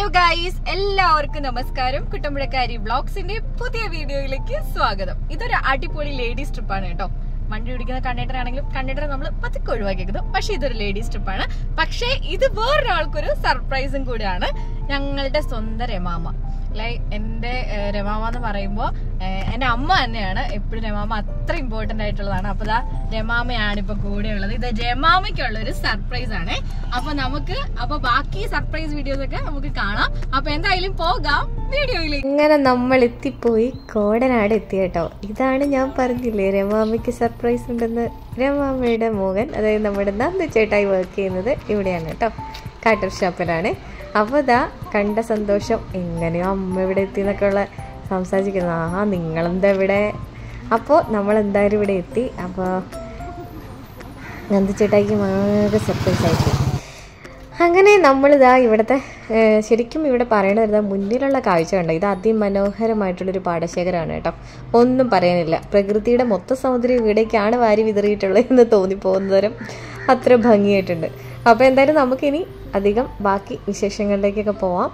Hello guys എല്ലാവർക്കും നമസ്കാരം കുട്ടമ്പുഴക്കാരി ബ്ലോഗ്സിന്റെ പുതിയ വീഡിയോയിലേക്ക് സ്വാഗതം ഇതൊരു അടിപൊളി ലേഡീസ് ട്രിപ്പാണ് കേട്ടോ വണ്ടി ഓടിക്കുന്ന കണ്ടക്ടർ ആണെങ്കിലും കണ്ടക്ടറെ നമ്മൾ പതുക്കെ ഒഴിവാക്കിയത് പക്ഷെ ഇതൊരു ലേഡീസ് ട്രിപ്പാണ് പക്ഷേ ഇത് വേറൊരാൾക്കൊരു സർപ്രൈസും കൂടിയാണ് ഞങ്ങളുടെ സ്വന്തം രമാമ ലൈക്ക് എന്റെ ഏഹ്, രമാമ എന്ന് പറയുമ്പോൾ എന്റെ അമ്മ തന്നെയാണ് എപ്പോഴും രമാമ അത്ര ഇമ്പോർട്ടന്റ് ആയിട്ടുള്ളതാണ് അപ്പൊ ദാ രമാമയാണ് ഇപ്പൊ കൂടെ ഉള്ളത് ഇത് രമാമയ്ക്കുള്ള ഒരു സർപ്രൈസ് ആണ് അപ്പൊ നമുക്ക് അപ്പൊ ബാക്കി സർപ്രൈസ് വീഡിയോസ് ഒക്കെ നമുക്ക് കാണാം അപ്പൊ എന്തായാലും പോകാം വീഡിയോയിലേക്ക് അങ്ങനെ നമ്മൾ എത്തിപ്പോയി കോടനാട് എത്തി കേട്ടോ ഇതാണ് ഞാൻ പറഞ്ഞില്ലേ രമാമ്മയ്ക്ക് സർപ്രൈസ് ഉണ്ടെന്ന് രമാമ്മയുടെ മോഹൻ അതായത് നമ്മുടെ നന്ദു ചേട്ടായി വർക്ക് ചെയ്യുന്നത് ഇവിടെയാണ് കേട്ടോ കാട്ടർ ഷോപ്പിലാണ് അപ്പോൾ ഇതാ കണ്ട സന്തോഷം എങ്ങനെയോ അമ്മ ഇവിടെ എത്തി എന്നൊക്കെ ഉള്ള സംസാരിക്കുന്നത് ആഹാ നിങ്ങളെന്താ ഇവിടെ അപ്പോൾ നമ്മൾ എന്തായാലും ഇവിടെ എത്തി അപ്പോൾ നന്ദു ചേട്ടായിക്ക് ആകെ സർപ്രൈസ് ആയിട്ട് അങ്ങനെ നമ്മളിതാ ഇവിടുത്തെ ഏഹ്, ശരിക്കും ഇവിടെ പറയണത് മുന്നിലുള്ള കാഴ്ച കണ്ടോ ഇത് അതിമനോഹരമായിട്ടുള്ളൊരു പാടശേഖരമാണ് കേട്ടോ ഒന്നും പറയാനില്ല പ്രകൃതിയുടെ മൊത്ത സൗന്ദര്യം ഇവിടേക്കാണ് വാരി വിതറിയിട്ടുള്ളത് എന്ന് തോന്നിപ്പോകുന്ന തരം അത്ര ഭംഗിയായിട്ടുണ്ട് അപ്പോൾ എന്തായാലും നമുക്കിനി അധികം ബാക്കി വിശേഷങ്ങളിലേക്കൊക്കെ പോവാം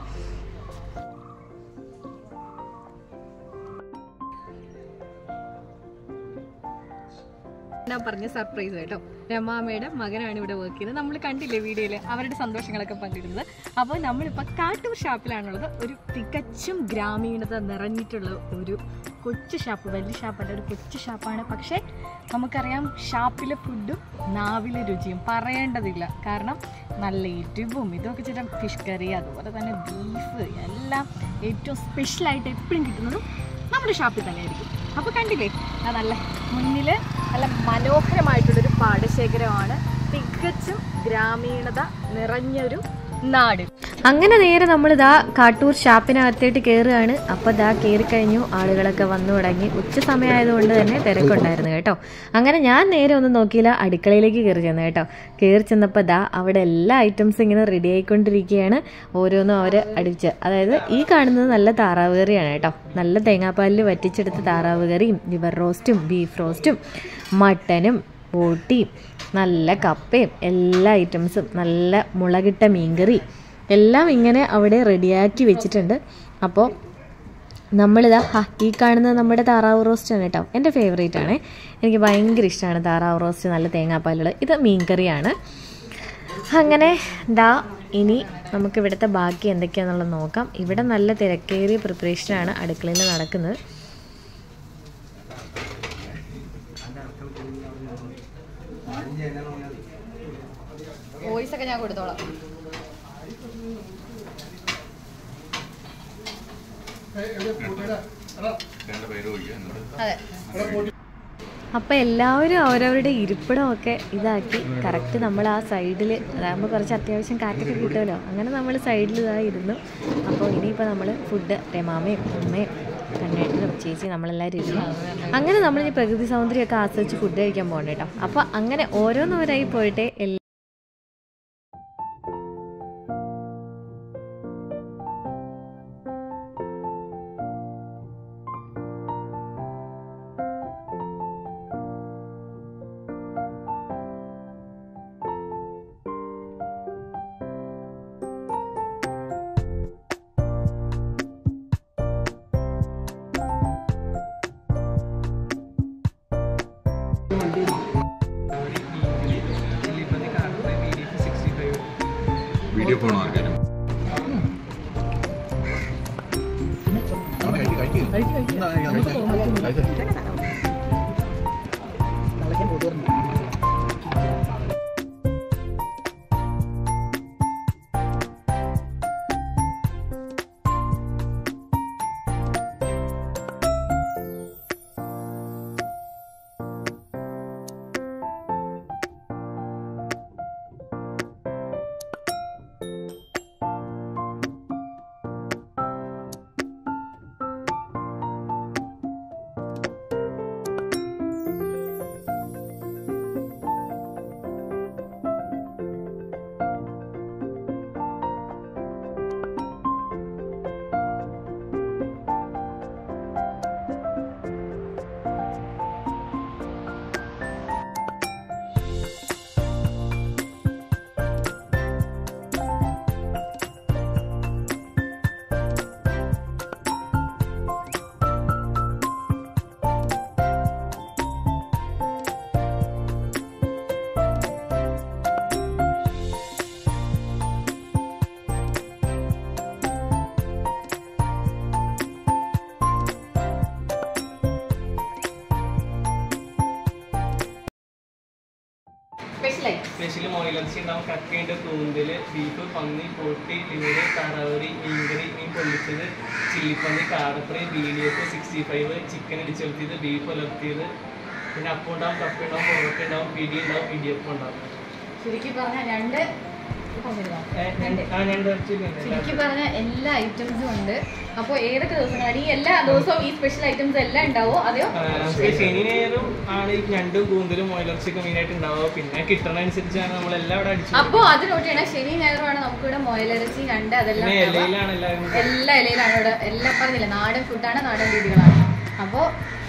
ഞാൻ പറഞ്ഞ സർപ്രൈസ് കേട്ടോ രമാമയുടെ മകനാണ് ഇവിടെ വർക്ക് ചെയ്യുന്നത് നമ്മൾ കണ്ടില്ലേ വീഡിയോയിൽ അവരുടെ സന്തോഷങ്ങളൊക്കെ പങ്കിടുന്നത് അപ്പോൾ നമ്മളിപ്പോൾ കാട്ടൂർ ഷാപ്പിലാണുള്ളത് ഒരു തികച്ചും ഗ്രാമീണത നിറഞ്ഞിട്ടുള്ള ഒരു കൊച്ചു ഷാപ്പ് വലിയ ഷാപ്പല്ല ഒരു കൊച്ചു ഷാപ്പാണ് പക്ഷേ നമുക്കറിയാം ഷാപ്പിലെ ഫുഡും നാവിലെ രുചിയും പറയേണ്ടതില്ല കാരണം നല്ല എരിവും ഇതൊക്കെ ചില ഫിഷ് കറി അതുപോലെ തന്നെ ബീഫ് എല്ലാം ഏറ്റവും സ്പെഷ്യലായിട്ട് എപ്പോഴും കിട്ടുന്നതും നമ്മുടെ ഷാപ്പിൽ തന്നെ ആയിരിക്കും അപ്പോൾ കണ്ടില്ലേ ആ നല്ല മുന്നിൽ നല്ല മനോഹരമായിട്ടുള്ളൊരു പാടശേഖരമാണ് തികച്ചും ഗ്രാമീണത നിറഞ്ഞൊരു നാട് അങ്ങനെ നേരെ നമ്മളിതാ കാട്ടൂർ ഷാപ്പിനകത്തേട്ട് കയറുകയാണ് അപ്പോൾ ദാ കയറി കഴിഞ്ഞു ആളുകളൊക്കെ വന്നു തുടങ്ങി ഉച്ച സമയമായതുകൊണ്ട് തന്നെ തിരക്കുണ്ടായിരുന്നു കേട്ടോ അങ്ങനെ ഞാൻ നേരെ ഒന്നും നോക്കിയില്ല അടുക്കളയിലേക്ക് കയറി ചെന്നു കേട്ടോ കയറി ചെന്നപ്പോൾ ദാ അവിടെ എല്ലാ ഐറ്റംസും ഇങ്ങനെ റെഡി ആയിക്കൊണ്ടിരിക്കുകയാണ് ഓരോന്നും അവർ അടിച്ച് അതായത് ഈ കാണുന്നത് നല്ല താറാവ് കറിയാണ് കേട്ടോ നല്ല തേങ്ങാപ്പാലിൽ വറ്റിച്ചെടുത്ത താറാവ് കറിയും ലിവർ റോസ്റ്റും ബീഫ് റോസ്റ്റും മട്ടനും ബോട്ടിയും നല്ല കപ്പയും എല്ലാ ഐറ്റംസും നല്ല മുളകിട്ട മീൻകറി എല്ലാം ഇങ്ങനെ അവിടെ റെഡിയാക്കി വെച്ചിട്ടുണ്ട് അപ്പോൾ നമ്മളിതാ ഹാ ഈ കാണുന്നത് നമ്മുടെ താറാവ് റോസ്റ്റ് ആണ് കേട്ടോ എൻ്റെ ഫേവറേറ്റ് ആണ് എനിക്ക് ഭയങ്കര ഇഷ്ടമാണ് താറാവ് റോസ്റ്റ് നല്ല തേങ്ങാപ്പാലുള്ള ഇത് മീൻകറിയാണ് അങ്ങനെ ദാ ഇനി നമുക്ക് ഇവിടുത്തെ ബാക്കി എന്തൊക്കെയാണെന്നുള്ളത് നോക്കാം ഇവിടെ നല്ല തിരക്കേറിയ പ്രിപ്പറേഷനാണ് അടുക്കളയിൽ നടക്കുന്നത് വോയിസ് ഒക്കെ ഞാൻ കൊടുത്തോളാം അതെ അപ്പോൾ എല്ലാവരും അവരവരുടെ ഇരിപ്പിടമൊക്കെ ഇതാക്കി കറക്റ്റ് നമ്മൾ ആ സൈഡിൽ അതാകുമ്പോൾ കുറച്ച് അത്യാവശ്യം കാറ്റൊക്കെ കിട്ടുമല്ലോ അങ്ങനെ നമ്മൾ സൈഡിൽ ഇതായി ഇരുന്നു അപ്പോൾ ഇനിയിപ്പോൾ നമ്മൾ ഫുഡ് രമാമയും അമ്മയും കണ്ണേട്ടനും ചേച്ചി നമ്മളെല്ലാവരും ഇരുന്നു അങ്ങനെ നമ്മൾ ഈ പ്രകൃതി സൗന്ദര്യമൊക്കെ ആസ്വദിച്ച് ഫുഡ് കഴിക്കാൻ പോകണം കേട്ടോ അപ്പോൾ അങ്ങനെ ഓരോന്നോരായി പോയിട്ട് എല്ലാ വീഡിയോ ഫോൺ ആർക്കാരും സ്പെഷ്യൽ മോയിലർച്ചി ഉണ്ടാവും കക്കയുണ്ട് കൂന്തല് ബീഫ് പന്നി പൊട്ടി ലിവറ് താറാവറി മീൻകറി മീൻ പൊള്ളിച്ചത് ചില്ലിപ്പന്നി കാടപ്പറി B D F sixty five chicken ഇടിച്ചെടുത്തിയത് ബീഫ് ഉലർത്തിയത് പിന്നെ അപ്പം ഉണ്ടാവും കപ്പ ഉണ്ടാവും പൊറോട്ട ഉണ്ടാവും പിടി ഉണ്ടാവും ഇടിയപ്പം ഉണ്ടാവും ചുരുക്കി പറഞ്ഞാൽ രണ്ട് ഏ, രണ്ട്- ആ രണ്ട് ഇറച്ചി ഉണ്ട്. ചുരുക്കി പറഞ്ഞ എല്ലാ ഐറ്റംസും ഉണ്ട് അപ്പോൾ ഏതൊക്കെ ദിവസങ്ങളാണ് ഈ എല്ലാ ദിവസവും ഈ സ്പെഷ്യൽ ഐറ്റംസ് എല്ലാം ഉണ്ടാവോ അതെയോ ആ, നമുക്ക് ശനി ഞായറും ആണ് ഈ ഞണ്ടും കൂന്തലും മോയിലർച്ചിയൊക്കെ മെയിനായിട്ട് ഉണ്ടാവുക പിന്നെ കിട്ടണ അനുസരിച്ചാണ് നമ്മളെല്ലാം ഇവിടെ അടിച്ചു അപ്പോ അത് നോട്ടിയാണ് ശനി ഞായറുമാണ് നമുക്ക് ഇവിടെ മൊയലിറച്ചി രണ്ട് അതെല്ലാം പിന്നെ ഉണ്ടാവുക. ഇലയിലാണ് എല്ലാവരും എല്ലാ ഇലയിലാണ് ഇവിടെ എല്ലാം പറഞ്ഞില്ല നാടൻ ഫുഡാണ് നാടൻ രീതികളാണ് അപ്പോൾ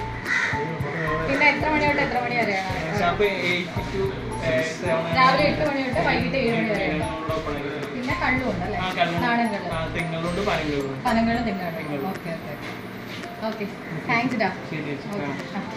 പിന്നെ എത്ര മണി തൊട്ട് എത്ര മണി വരെയാണ് ഷാപ്പ് എയ്റ്റ് ടു രാവിലെ എട്ട് മണി തൊട്ട് വൈകിട്ട് ഏഴ് മണി വരെയാണ് പിന്നെ കള്ളുണ്ട് അല്ലേ നാടൻ കള്ള് തെങ്ങളുണ്ട് പനങ്ങളുണ്ട് പനങ്ങളും തിന്നാടും ഓക്കെ ഓക്കെ ഓക്കെ താങ്ക്സ് ഡാ ശരി ചേച്ചി ആ.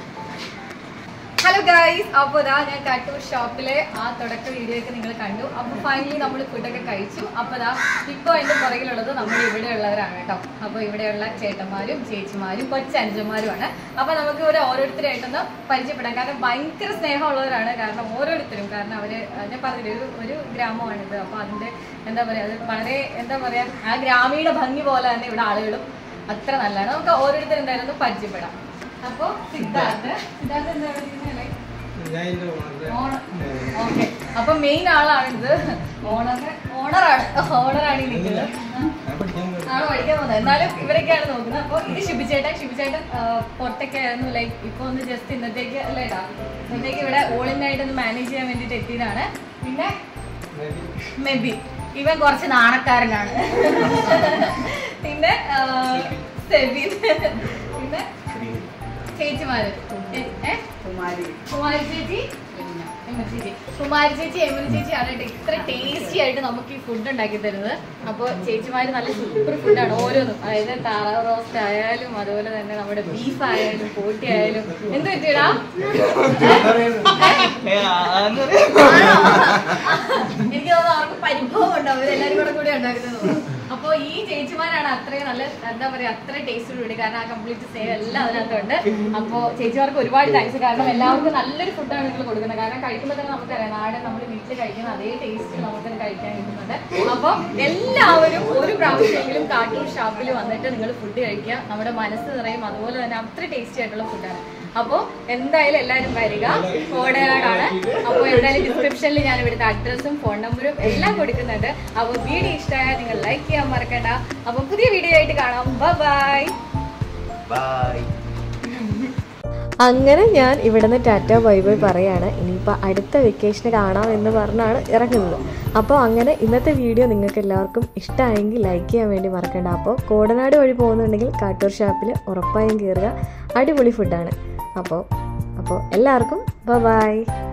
ഹലോ ഗൈസ് അപ്പോൾ ഇതാ ഞാൻ കട്ടൂർ ഷോപ്പിലെ ആ തുടക്ക വീഡിയോ ഒക്കെ നിങ്ങൾ കണ്ടു അപ്പോൾ ഫൈനലി നമ്മൾ ഫുഡൊക്കെ കഴിച്ചു അപ്പോൾ ഇതാ ഇപ്പോൾ എൻ്റെ പുറകിലുള്ളത് നമ്മുടെ ഇവിടെ ഉള്ളവരാണ് കേട്ടോ അപ്പോൾ ഇവിടെയുള്ള ചേട്ടന്മാരും ചേച്ചിമാരും കൊച്ചനുജന്മാരുമാണ് അപ്പോൾ നമുക്ക് ഇവിടെ ഓരോരുത്തരായിട്ടൊന്ന് പരിചയപ്പെടാം കാരണം ഭയങ്കര സ്നേഹമുള്ളവരാണ് കാരണം ഓരോരുത്തരും കാരണം അവർ ഞാൻ പറഞ്ഞില്ലേ ഒരു ഒരു ഗ്രാമമാണിത് അപ്പോൾ അതിൻ്റെ എന്താ പറയുക അത് വളരെ എന്താ പറയുക ആ ഗ്രാമീണ ഭംഗി പോലെ തന്നെ ഇവിടെ ആളുകളും അത്ര നല്ലതാണ് നമുക്ക് ഓരോരുത്തരും എന്തായാലും ഒന്ന് പരിചയപ്പെടാം അപ്പോൾ സിദ്ധാർത്ഥ് സിദ്ധാർത്ഥ് എന്താ പറയുന്നത് ഞാൻ ഇതിന്റെ ഓണർ ഓണർ ഓക്കെ അപ്പൊ മെയിൻ ആളാണിത് ഓണർ ഓണറാണ് ഓണറാണ് ഈ നിൽക്കുന്നത് ആള് പഠിക്കാൻ പോകുന്നത് എന്നാലും ഇവരൊക്കെയാണ് നോക്കുന്നത് അപ്പൊ ഇത് ശിബിച്ചേട്ടൻ ശിബിച്ചേട്ടൻ ആ, പുറത്തൊക്കെ ആയിരുന്നു ലൈക്ക് ഇപ്പൊ ഒന്ന് ജസ്റ്റ് ഇന്നത്തേക്ക് അല്ലേടാ ഇന്നത്തേക്ക് ഇവിടെ ഓൾ ഇന്ത്യ ആയിട്ട് ഒന്ന് മാനേജ് ചെയ്യാൻ വേണ്ടിട്ട് എത്തിയതാണ് പിന്നെ മെബി ഇവൻ കുറച്ച് നാണക്കാരനാണ് പിന്നെ ആ, സെബിൻ പിന്നെ ചേച്ചിമാര് ഏ കുമാരി കുമാരി ചേച്ചി എമ്മ ചേച്ചി കുമാരി ചേച്ചി എമ്മ ചേച്ചിയാണ് കേട്ടോ ഇത്ര ടേസ്റ്റി ആയിട്ട് നമുക്ക് ഈ ഫുഡ് ഉണ്ടാക്കി തരുന്നത് അപ്പോൾ ചേച്ചിമാര് നല്ല സൂപ്പർ ഫുഡാണ് ഓരോന്നും അതായത് താറാവ് റോസ്റ്റ് ആയാലും അതുപോലെ തന്നെ നമ്മുടെ ബീഫ് ആയാലും പോട്ടി ആയാലും എന്ത് പറ്റിയടാ ആണോ? എനിക്ക് തോന്നുന്നു അവർക്ക് പരിഭവം ഉണ്ടാവും ഇവരെല്ലാരും കൂടെ കൂടി ഉണ്ടാക്കുന്നത് തോന്നുന്നു. അപ്പൊ ഈ ചേച്ചിമാരാണ് അത്രയും നല്ല എന്താ പറയാ അത്ര ടേസ്റ്റോട് കൂടി കാരണം ആ കംപ്ലീറ്റ് സേവ് എല്ലാം അതിനകത്തുണ്ട് അപ്പൊ ചേച്ചിമാർക്ക് ഒരുപാട് താങ്ക്സ് കാരണം എല്ലാവർക്കും നല്ലൊരു ഫുഡാണ് നിങ്ങൾ കൊടുക്കുന്നത് കാരണം കഴിക്കുമ്പോൾ തന്നെ നമുക്കറിയാം നാടൻ നമ്മൾ വീട്ടിൽ കഴിക്കുന്ന അതേ ടേസ്റ്റ് നമുക്ക് കഴിക്കാൻ കിട്ടുന്നുണ്ട് അപ്പൊ എല്ലാവരും ഒരു പ്രാവശ്യമെങ്കിലും കാട്ടൂർ ഷാപ്പിൽ വന്നിട്ട് നിങ്ങൾ ഫുഡ് കഴിക്കുക നമ്മുടെ മനസ്സ് നിറയും അതുപോലെ തന്നെ അത്ര ടേസ്റ്റി ആയിട്ടുള്ള ഫുഡാണ് അപ്പോൾ എന്തായാലും എല്ലാവരും വരിക കോടനാടാണ് അപ്പോൾ എന്തായാലും ഡിസ്ക്രിപ്ഷനിൽ ഞാൻ ഇവിടുത്തെ അഡ്രസ്സും ഫോൺ നമ്പറും എല്ലാം കൊടുക്കുന്നുണ്ട് അപ്പോൾ വീഡിയോ ഇഷ്ടമായാൽ നിങ്ങൾ ലൈക്ക് ചെയ്യാൻ മറക്കണ്ട അപ്പോൾ പുതിയ വീഡിയോ ആയിട്ട് കാണാം ബൈ ബൈ അങ്ങനെ ഞാൻ ഇവിടുന്ന് ടാറ്റ ബൈ ബൈ പറയാണ് ഇനിയിപ്പോൾ അടുത്ത വെക്കേഷന് കാണാം എന്ന് പറഞ്ഞാണ് ഇറങ്ങുന്നത് അപ്പോൾ അങ്ങനെ ഇന്നത്തെ വീഡിയോ നിങ്ങൾക്ക് എല്ലാവർക്കും ഇഷ്ടമായെങ്കിൽ ലൈക്ക് ചെയ്യാൻ വേണ്ടി മറക്കണ്ട അപ്പോൾ കോടനാട് വഴി പോകുന്നുണ്ടെങ്കിൽ കാട്ടൂർ ഷാപ്പിൽ ഉറപ്പായും കയറുക അടിപൊളി ഫുഡാണ് അപ്പോൾ അപ്പോൾ എല്ലാവർക്കും ബൈ